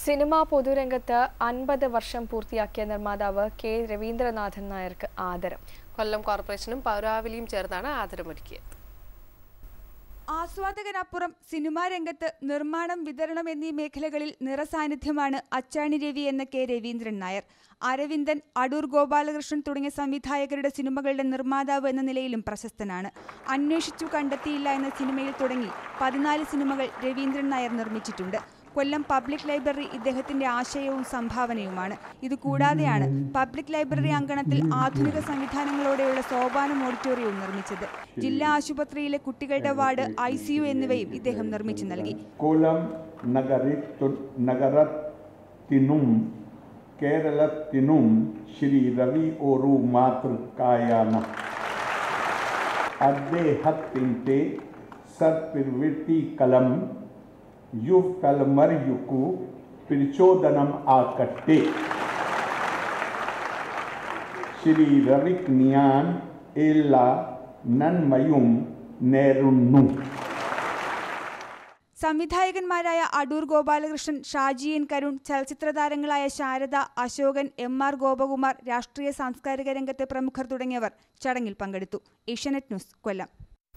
cinema പൊതുരംഗത്ത് അൻപത് വർഷം പൂർത്തിയാക്കിയ നിർമ്മാതാവ് കെ രവീന്ദ്രനാഥൻ നായർക്ക് ആദരം കൊല്ലം കോർപ്പറേഷനും പൗരാവലിയും ചേർന്നാണ് ആദരമൊരുക്കിയത് ആസ്വാദകനപ്പുറം സിനിമാ രംഗത്ത് നിർമ്മാണം വിതരണം എന്നീ മേഖലകളിൽ നിറസാന്നിധ്യമാണ് അച്ചാണി രവി എന്ന കെ രവീന്ദ്രൻ നായർ അരവിന്ദൻ അടൂർ ഗോപാലകൃഷ്ണൻ തുടങ്ങിയ സംവിധായകരുടെ സിനിമകളുടെ നിർമ്മാതാവ് എന്ന നിലയിലും പ്രശസ്തനാണ് അന്വേഷിച്ചു കണ്ടെത്തിയില്ല എന്ന സിനിമയിൽ തുടങ്ങി പതിനാല് സിനിമകൾ രവീന്ദ്രൻ നായർ നിർമ്മിച്ചിട്ടുണ്ട് കൊല്ലം പബ്ലിക് ലൈബ്രറി ഇദ്ദേഹത്തിന്റെ ആശയവും സംഭാവനയുമാണ് ഇതുകൂടാതെയാണ് പബ്ലിക് ലൈബ്രറി അങ്കണത്തിൽ ആധുനിക സംവിധാനങ്ങളോടെയുള്ള സോപാനം ഓഡിറ്റോറിയവും നിർമ്മിച്ചത് ജില്ലാ ആശുപത്രിയിലെ കുട്ടികളുടെ വാർഡ് ഐ എന്നിവയും ഇദ്ദേഹം നിർമ്മിച്ചു നൽകി कोलम नगरित नगरतिनुम केरलतिनुम श्री रवि ओरु मातृ कायान അദ്ദേഹത്തിൻ്റെ സത്പ്രവൃത്തി കലം യുവ് തലമുറയ്ക്കു പ്രചോദനം ആക്കട്ടെ ശ്രീ രവിക്ക് ഞാൻ എല്ലാ നന്മയും നേരുന്നു സംവിധായകന്മാരായ അടൂർ ഗോപാലകൃഷ്ണൻ ഷാജി എൻ കരുൺ ചലച്ചിത്ര താരങ്ങളായ ശാരദ അശോകൻ എം ആർ ഗോപകുമാർ രാഷ്ട്രീയ സാംസ്കാരിക രംഗത്തെ പ്രമുഖർ തുടങ്ങിയവർ ചടങ്ങിൽ പങ്കെടുത്തു ഏഷ്യാനെറ്റ് ന്യൂസ് കൊല്ലം